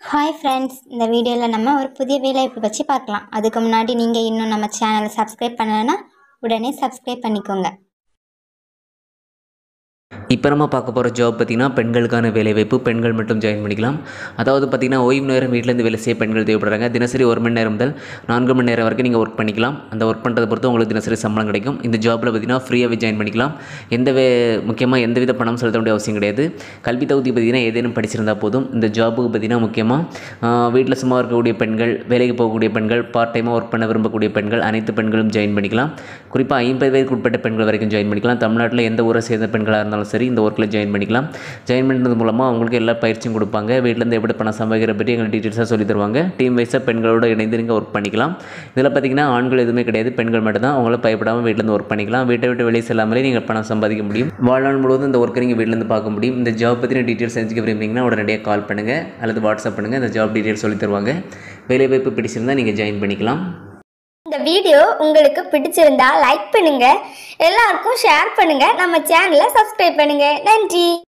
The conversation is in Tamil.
ஹாய் ஃப்ரெண்ட்ஸ் இந்த வீடியோவில் நம்ம ஒரு புதிய வேலைவாய்ப்பு பற்றி பார்க்கலாம் அதுக்கு முன்னாடி நீங்கள் இன்னும் நம்ம சேனலை சப்ஸ்கிரைப் பண்ணலைன்னா உடனே சப்ஸ்கிரைப் பண்ணிக்கோங்க இப்போ நம்ம பார்க்க போகிற ஜாப் பார்த்திங்கன்னா பெண்களுக்கான வேலைவாய்ப்பு பெண்கள் மட்டும் ஜாயின் பண்ணிக்கலாம் அதாவது பார்த்திங்கன்னா ஓய்வு நேரம் வீட்டிலேருந்து வேலை செய்ய பெண்கள் தேவைப்படுறாங்க தினசரி ஒரு மணி நேரம் முதல் நான்கு மணி நேரம் வரைக்கும் நீங்கள் ஒர்க் பண்ணிக்கலாம் அந்த ஒர்க் பண்ணுறதை பொறுத்து உங்களுக்கு தினசரி சம்பளம் கிடைக்கும் இந்த ஜாப்பில் பார்த்திங்கன்னா ஃப்ரீயாகவே ஜாயின் பண்ணிக்கலாம் எந்த வே முக்கியமாக எந்த வித பணம் செலுத்த வேண்டிய அவசியம் கிடையாது கல்வி தகுதி பார்த்திங்கன்னா ஏதேனும் படிச்சிருந்தால் போதும் இந்த ஜாப்புக்கு பார்த்திங்கன்னா முக்கியமாக வீட்டில் சும்மா இருக்கக்கூடிய பெண்கள் வேலைக்கு போகக்கூடிய பெண்கள் பார்ட் டைமாக ஒர்க் பண்ண விரும்பக்கூடிய பெண்கள் அனைத்து பெண்களும் ஜாயின் பண்ணிக்கலாம் குறிப்பாக ஐம்பது வயதுக்கு உட்பட்ட பெண்கள் வரைக்கும் ஜாயின் பண்ணிக்கலாம் தமிழ்நாட்டில் எந்த ஊரை சேர்ந்த பெண்களாக இருந்தாலும் சரி இந்த ஒர்க்கில் ஜாயின் பண்ணிக்கலாம் ஜாயின் பண்ணுறது மூலமாக அவங்களுக்கு எல்லா பயிற்சியும் கொடுப்பாங்க வீட்டிலேருந்து எப்படி பணம் சம்பாதிக்கிற பற்றி எங்களுக்கு டீட்டெயில்ஸாக சொல்லி தருவாங்க டீம் வைஸாக பெண்களோடு இணைந்து நீங்கள் ஒர்க் பண்ணிக்கலாம் இதில் பார்த்தீங்கன்னா ஆண்கள் எதுவுமே கிடையாது பெண்கள் மட்டும்தான் அவங்கள பயப்படாமல் வீட்டிலேருந்து ஒர்க் பண்ணிக்கலாம் வீட்டை விட்டு வெளியே செல்லாமலே நீங்கள் பணம் சம்பாதிக்க முடியும் வாழ்நாள் முழுவதும் இந்த ஒர்க்கை நீங்கள் வீட்டிலேருந்து பார்க்க முடியும் இந்த ஜாப் பற்றின டீட்டெயில்ஸ் தெரிஞ்சுக்க விரும்புறீங்கன்னா உடனடியாக கால் பண்ணுங்கள் அல்லது வாட்ஸ்அப் பண்ணுங்கள் இந்த ஜாப் டீட்டெயில்ஸ் சொல்லி தருவாங்க வேலைவாய்ப்பு பிடிச்சிருந்தால் நீங்கள் ஜாயின் பண்ணிக்கலாம் இந்த வீடியோ உங்களுக்கு பிடிச்சிருந்தா லைக் பண்ணுங்க எல்லாருக்கும் ஷேர் பண்ணுங்க நம்ம சேனலை சப்ஸ்கிரைப் பண்ணுங்க நன்றி